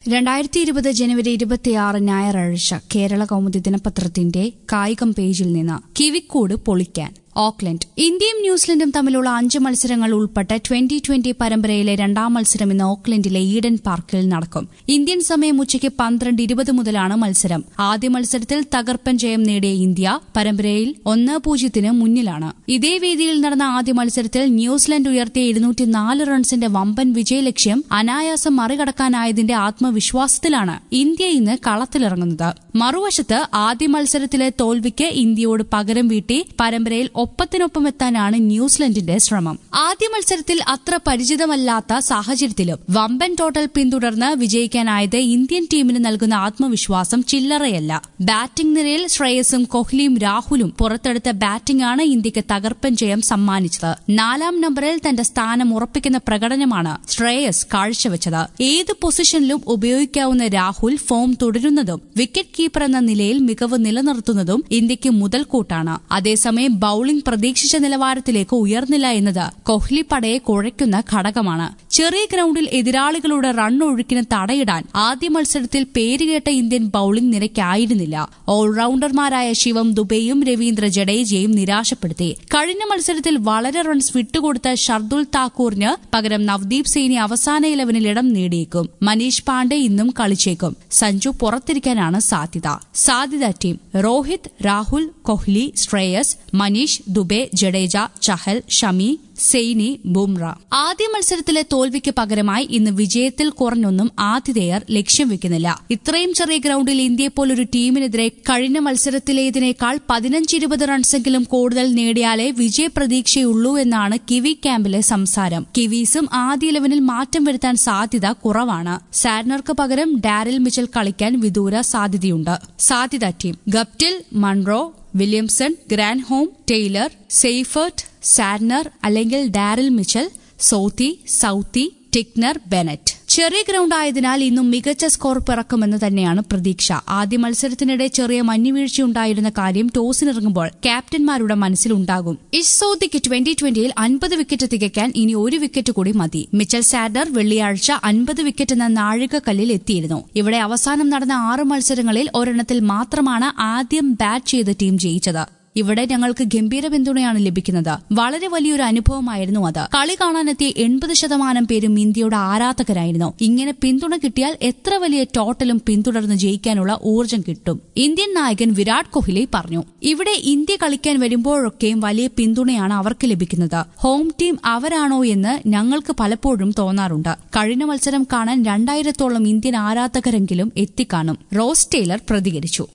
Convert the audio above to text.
രണ്ടായിരത്തി ഇരുപത് ജനുവരി ഇരുപത്തിയാറ് ഞായറാഴ്ച കേരള കൗമുദി ദിനപത്രത്തിന്റെ കായികം പേജിൽ നിന്ന് കിവിക്കൂട് പൊളിക്കാൻ ഓക്ലൻഡ് ഇന്ത്യയും ന്യൂസിലൻഡും തമ്മിലുള്ള അഞ്ച് മത്സരങ്ങൾ ഉൾപ്പെട്ട ട്വന്റി ട്വന്റി പരമ്പരയിലെ രണ്ടാം മത്സരം ഇന്ന് ഓക്ലൻഡിലെ ഈഡൻ പാർക്കിൽ നടക്കും ഇന്ത്യൻ സമയം ഉച്ചയ്ക്ക് പന്ത്രണ്ട് ഇരുപത് മുതലാണ് മത്സരം ആദ്യ മത്സരത്തിൽ തകർപ്പൻ ജയം നേടിയ ഇന്ത്യ പരമ്പരയിൽ ഒന്ന് പൂജ്യത്തിന് മുന്നിലാണ് ഇതേ വേദിയിൽ നടന്ന ആദ്യ മത്സരത്തിൽ ന്യൂസിലൻഡ് ഉയർത്തിയ ഇരുന്നൂറ്റിനാല് റൺസിന്റെ വമ്പൻ വിജയലക്ഷ്യം അനായാസം മറികടക്കാനായതിന്റെ ആത്മവിശ്വാസത്തിലാണ് ഇന്ത്യ ഇന്ന് കളത്തിലിറങ്ങുന്നത് മറുവശത്ത് ആദ്യ മത്സരത്തിലെ തോൽവിക്ക് ഇന്ത്യയോട് പകരം വീട്ടി പരമ്പരയിൽ ഒപ്പത്തിനൊപ്പം എത്താനാണ് ന്യൂസിലൻഡിന്റെ ശ്രമം ആദ്യ മത്സരത്തിൽ അത്ര പരിചിതമല്ലാത്ത സാഹചര്യത്തിലും വമ്പൻ ടോട്ടൽ പിന്തുടർന്ന് വിജയിക്കാനായത് ഇന്ത്യൻ ടീമിന് നൽകുന്ന ആത്മവിശ്വാസം ചില്ലറയല്ല ബാറ്റിംഗ് നിരയിൽ ശ്രേയസും കോഹ്ലിയും രാഹുലും പുറത്തെടുത്ത ബാറ്റിംഗാണ് ഇന്ത്യക്ക് തകർപ്പൻ ജയം സമ്മാനിച്ചത് നാലാം നമ്പറിൽ തന്റെ സ്ഥാനം ഉറപ്പിക്കുന്ന പ്രകടനമാണ് ശ്രേയസ് കാഴ്ചവെച്ചത് ഏത് പൊസിഷനിലും ഉപയോഗിക്കാവുന്ന രാഹുൽ ഫോം തുടരുന്നതും വിക്കറ്റ് കീപ്പർ എന്ന നിലയിൽ മികവ് നിലനിർത്തുന്നതും ഇന്ത്യക്ക് മുതൽക്കൂട്ടാണ് അതേസമയം ബൌളിംഗ് പ്രതീക്ഷിച്ച നിലവാരത്തിലേക്ക് ഉയർന്നില്ല എന്നത് കോഹ്ലി പടയെ കുഴയ്ക്കുന്ന ഘടകമാണ് ചെറിയ ഗ്രൌണ്ടിൽ എതിരാളികളുടെ റൺ ഒഴുക്കിന് തടയിടാൻ ആദ്യ മത്സരത്തിൽ പേരുകേട്ട ഇന്ത്യൻ ബൌളിംഗ് നിരക്കായിരുന്നില്ല ഓൾറൌണ്ടർമാരായ ശിവം ദുബെയും രവീന്ദ്ര ജഡേജയും നിരാശപ്പെടുത്തി കഴിഞ്ഞ മത്സരത്തിൽ വളരെ റൺസ് വിട്ടുകൊടുത്ത ഷർദുൽ താക്കൂറിന് പകരം നവദീപ് സൈനി അവസാന ഇലവനിൽ ഇടം നേടിയേക്കും മനീഷ് പാണ്ഡെ ഇന്നും കളിച്ചേക്കും സഞ്ജു പുറത്തിരിക്കാനാണ് സാധ്യത സാധ്യത ടീം രോഹിത് രാഹുൽ കോഹ്ലി ശ്രേയസ് മനീഷ് ദുബെ ജഡേജ ചഹൽ ഷമി സെയ്നി ബുംറ ആദ്യ മത്സരത്തിലെ തോൽവിക്ക് പകരമായി ഇന്ന് വിജയത്തിൽ കുറഞ്ഞൊന്നും ആതിഥേയർ ലക്ഷ്യം വെക്കുന്നില്ല ഇത്രയും ചെറിയ ഗ്രൌണ്ടിൽ ഇന്ത്യയെപ്പോലൊരു ടീമിനെതിരെ കഴിഞ്ഞ മത്സരത്തിലേതിനേക്കാൾ പതിനഞ്ച് ഇരുപത് റൺസെങ്കിലും കൂടുതൽ നേടിയാലേ വിജയപ്രതീക്ഷയുള്ളൂ എന്നാണ് കിവി ക്യാമ്പിലെ സംസാരം കിവീസും ആദ്യ ഇലവനിൽ മാറ്റം വരുത്താൻ സാധ്യത കുറവാണ് സാഡ്നർക്ക് പകരം ഡാരിൽ മിച്ചൽ കളിക്കാൻ വിദൂര സാധ്യതയുണ്ട് സാധ്യത team Guptill Munro Williamson Grandhomme Taylor Seifert Santner അല്ലെങ്കിൽ Daryl Mitchell Southee Southee Tickner Bennett ചെറിയ ഗ്രൌണ്ട് ആയതിനാൽ ഇന്നും മികച്ച സ്കോർ പിറക്കുമെന്ന് തന്നെയാണ് പ്രതീക്ഷ ആദ്യ മത്സരത്തിനിടെ ചെറിയ മഞ്ഞുവീഴ്ചയുണ്ടായിരുന്ന കാര്യം ടോസിനിറങ്ങുമ്പോൾ ക്യാപ്റ്റന്മാരുടെ മനസ്സിലുണ്ടാകും ഇഷ് ട്വന്റി ട്വന്റിയിൽ അൻപത് വിക്കറ്റ് തികയ്ക്കാൻ ഇനി ഒരു വിക്കറ്റ് കൂടി മതി മിച്ചൽ സാഡർ വെള്ളിയാഴ്ച അൻപത് വിക്കറ്റ് എന്ന നാഴികക്കല്ലിൽ എത്തിയിരുന്നു ഇവിടെ അവസാനം നടന്ന ആറ് മത്സരങ്ങളിൽ ഒരെണ്ണത്തിൽ മാത്രമാണ് ആദ്യം ബാറ്റ് ചെയ്ത ടീം ജയിച്ചത് ഇവിടെ ഞങ്ങൾക്ക് ഗംഭീര പിന്തുണയാണ് ലഭിക്കുന്നത് വളരെ വലിയൊരു അനുഭവമായിരുന്നു അത് കളി കാണാനെത്തിയ എൺപത് ശതമാനം പേരും ഇന്ത്യയുടെ ആരാധകരായിരുന്നു ഇങ്ങനെ പിന്തുണ കിട്ടിയാൽ എത്ര വലിയ ടോട്ടലും പിന്തുടർന്ന് ജയിക്കാനുള്ള ഊർജം കിട്ടും ഇന്ത്യൻ നായകൻ വിരാട് കോഹ്ലി പറഞ്ഞു ഇവിടെ ഇന്ത്യ കളിക്കാൻ വരുമ്പോഴൊക്കെയും വലിയ പിന്തുണയാണ് അവർക്ക് ലഭിക്കുന്നത് ഹോം ടീം അവരാണോ എന്ന് ഞങ്ങൾക്ക് പലപ്പോഴും തോന്നാറുണ്ട് കഴിഞ്ഞ മത്സരം കാണാൻ രണ്ടായിരത്തോളം ഇന്ത്യൻ ആരാധകരെങ്കിലും എത്തിക്കാണും റോസ് ടെയ്ലർ പ്രതികരിച്ചു